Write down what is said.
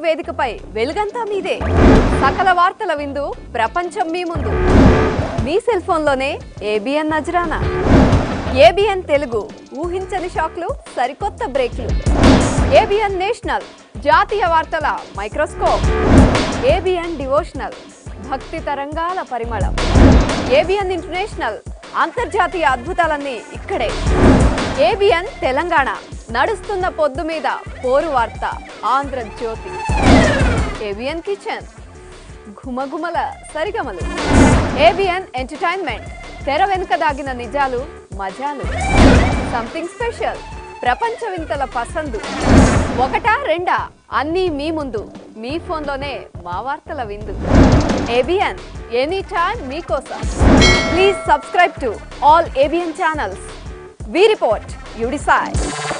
వేదికపై వెలుగంతా మీదే సకల వార్తల విందు ప్రపంచం మీ ముందు మీ సెల్ ఫోన్లోనే ఏబిఎన్ నజరానా ఏబిఎన్ తెలుగు ఊహించని షాక్లు సరికొత్త బ్రేక్లు ఏబిఎన్ నేషనల్ జాతీయ వార్తల మైక్రోస్కోప్ ఏబిఎన్ డివోషనల్ భక్తి తరంగాల పరిమళం ఏబిఎన్ ఇంటర్నేషనల్ అంతర్జాతీయ అద్భుతాలన్నీ ఇక్కడే ఏబిఎన్ తెలంగాణ నడుస్తున్న పొద్దు మీద పోరు వార్త ఆంధ్రజ్యోతి ఏబిఎన్ కిచెన్ ఘుమఘుమల సరిగమలు ఏబిఎన్ ఎంటర్టైన్మెంట్ తెర వెనుక దాగిన నిజాలు మజాలు సంథింగ్ స్పెషల్ ప్రపంచ వింతల పసందు ఒకటా రెండా అన్నీ మీ ముందు మీ ఫోన్లోనే మా వార్తల విందు ఏబిఎన్ ఎనీ టైమ్ మీకోసం please subscribe to all ABN channels we report you decide